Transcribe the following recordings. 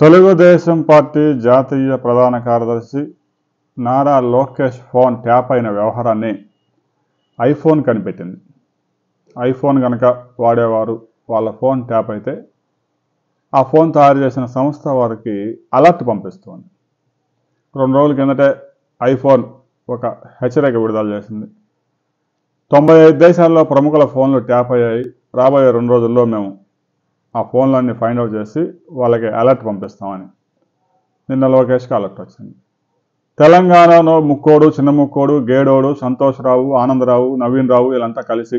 Telugu Desam party జాతీయ ప్రధాన కార్యదర్శి నారా లోకేష్ ఫోన్ ట్యాప్ అయిన వ్యవహారాన్ని ఐఫోన్ కనిపెట్టింది ఐఫోన్ కనుక వాడేవారు వాళ్ళ ఫోన్ ట్యాప్ అయితే ఆ ఫోన్ తయారు చేసిన సంస్థ వారికి అలర్ట్ పంపిస్తుంది రెండు రోజుల కిందటే ఐఫోన్ ఒక హెచ్చరిక విడుదల చేసింది తొంభై ఐదు దేశాల్లో ప్రముఖుల ఫోన్లు ట్యాప్ అయ్యాయి రాబోయే రెండు రోజుల్లో మేము ఆ ఫోన్లన్నీ ఫైండ్ అవుట్ చేసి వాళ్ళకి అలర్ట్ పంపిస్తామని నిన్న లోకేష్కి అలర్ట్ వచ్చింది తెలంగాణలో ముక్కోడు చిన్న ముక్కోడు గేడోడు సంతోష్రావు ఆనందరావు నవీన్ రావు వీళ్ళంతా కలిసి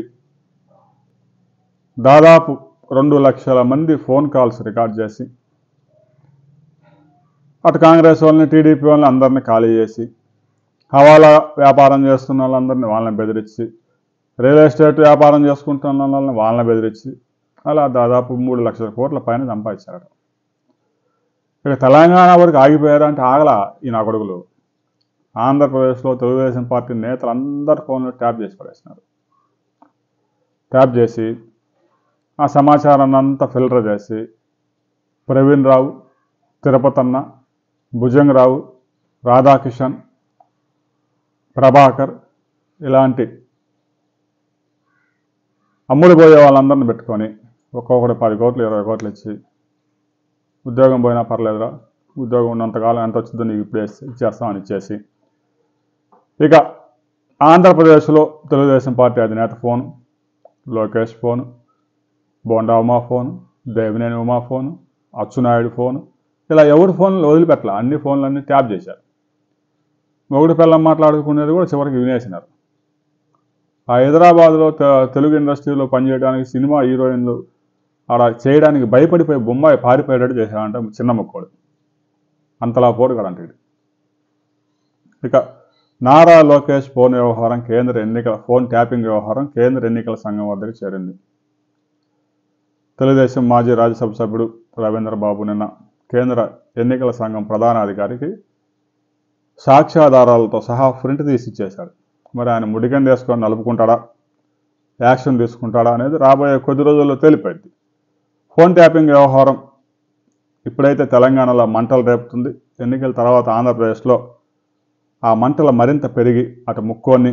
దాదాపు రెండు లక్షల మంది ఫోన్ కాల్స్ రికార్డ్ చేసి అటు కాంగ్రెస్ వాళ్ళని టీడీపీ వాళ్ళని అందరినీ ఖాళీ చేసి హవాలా వ్యాపారం చేస్తున్న వాళ్ళందరినీ వాళ్ళని బెదిరించి రియల్ ఎస్టేట్ వ్యాపారం చేసుకుంటున్న వాళ్ళని వాళ్ళని బెదిరించి అలా దాదాపు మూడు లక్షల కోట్ల పైన సంపాదించారు ఇక తెలంగాణ వరకు ఆగిపోయారు అంటే ఆగల ఈ నా కొడుకులు ఆంధ్రప్రదేశ్లో తెలుగుదేశం పార్టీ నేతలు అందరి ఫోన్లు ట్యాప్ చేసి పడేసినారు ట్యాప్ చేసి ఆ సమాచారాన్ని అంతా ఫిల్టర్ చేసి ప్రవీణ్ రావు తిరుపతన్న భుజంగ్ రావు రాధాకిషన్ ప్రభాకర్ ఇలాంటి అమ్ముడు పోయే వాళ్ళందరిని పెట్టుకొని ఒక్కొక్కటి పది కోట్లు ఇరవై కోట్లు ఇచ్చి ఉద్యోగం పోయినా పర్లేదురా ఉద్యోగం ఉన్నంతకాలం ఎంత వచ్చిందో నీకు ఇప్పుడు వేసి- ఇచ్చేస్తామని ఇచ్చేసి ఇక ఆంధ్రప్రదేశ్లో తెలుగుదేశం పార్టీ అధినేత phone Lokesh phone Bonda Uma phone Devineni Uma phone Acchunaidu phone ఇలా ఎవరి ఫోన్లు వదిలిపెట్టలే అన్ని ఫోన్లన్నీ ట్యాప్ చేశారు మొగుడు పిల్లం మాట్లాడుకునేది కూడా చివరికి వినేసినారు ఆ హైదరాబాద్లో తె- తెలుగు ఇండస్ట్రీలో పనిచేయడానికి సినిమా హీరోయిన్లు ఆడ చేయడానికి భయపడిపోయి బొమ్మాయి పారిపోయేటట్టు చేశాడంట చిన్న ముక్కోడు అంతలా పోడు కదంట వీడు. ఇక నారా లోకేష్ ఫోన్ వ్యవహారం కేంద్ర ఎన్నికల ఫోన్ ట్యాపింగ్ వ్యవహారం కేంద్ర ఎన్నికల సంఘం వద్దకు చేరింది తెలుగుదేశం మాజీ రాజ్యసభ సభ్యుడు రవీంద్ర బాబు నిన్న కేంద్ర ఎన్నికల సంఘం ప్రధాన అధికారికి సాక్ష్యాధారాలతో సహా ప్రింట్ తీసి ఇచ్చేశాడు మరి ఆయన ముడికం తీసుకొని నలుపుకుంటాడా యాక్షన్ తీసుకుంటాడా అనేది రాబోయే కొద్ది రోజుల్లో తేలిపోయింది ఫోన్ ట్యాపింగ్ వ్యవహారం ఇప్పుడైతే తెలంగాణలో మంటలు రేపుతుంది ఎన్నికల తర్వాత ఆంధ్రప్రదేశ్లో ఆ మంటలు మరింత పెరిగి అటు ముక్కోని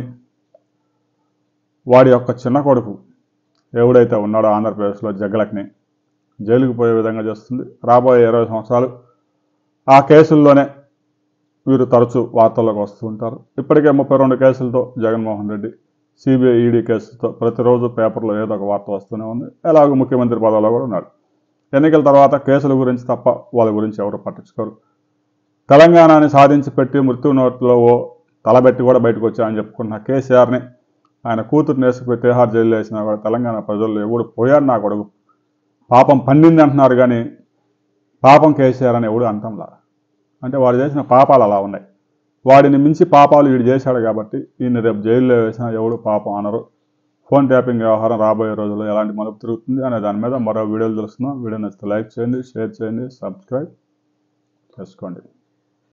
వాడి యొక్క చిన్న కొడుకు ఎవడైతే ఉన్నాడో ఆంధ్రప్రదేశ్లో జగ్గలక్ని జైలుకు పోయే విధంగా చేస్తుంది రాబోయే ఇరవై సంవత్సరాలు ఆ కేసుల్లోనే వీరు తరచూ వార్తల్లోకి వస్తూ ఉంటారు ఇప్పటికే ముప్పై రెండు కేసులతో జగన్మోహన్ రెడ్డి సిబిఐ ఈడీ కేసులతో ప్రతిరోజు పేపర్లో ఏదో ఒక వార్త వస్తూనే ఉంది ఎలాగో ముఖ్యమంత్రి పదవిలో కూడా ఉన్నాడు ఎన్నికల తర్వాత కేసుల గురించి తప్ప వాళ్ళ గురించి ఎవరు పట్టించుకోరు తెలంగాణని సాధించి పెట్టి మృత్యు నోట్లో ఓ తలబెట్టి కూడా బయటకు వచ్చాయని చెప్పుకున్న కేసీఆర్ని ఆయన కూతురు నేసుకుపోయి తిహార్ జైలు వేసినా కూడా తెలంగాణ ప్రజల్లో ఎవడు పోయాడు నా కొడుకు పాపం పండింది అంటున్నారు కానీ పాపం కేసీఆర్ అని ఎవడు అంటంలా అంటే వాడు చేసిన పాపాలు అలా ఉన్నాయి వాడిని మించి పాపాలు వీడు చేశాడు కాబట్టి ఈయన రేపు జైల్లో వేసినా ఎవడు పాపం అనరు ఫోన్ ట్యాపింగ్ వ్యవహారం రాబోయే రోజుల్లో ఎలాంటి మలుపు తిరుగుతుంది అనే దాని మీద మరో వీడియోలు తెలుస్తున్నాం వీడియో నచ్చితే లైక్ చేయండి షేర్ చేయండి సబ్స్క్రైబ్ చేసుకోండి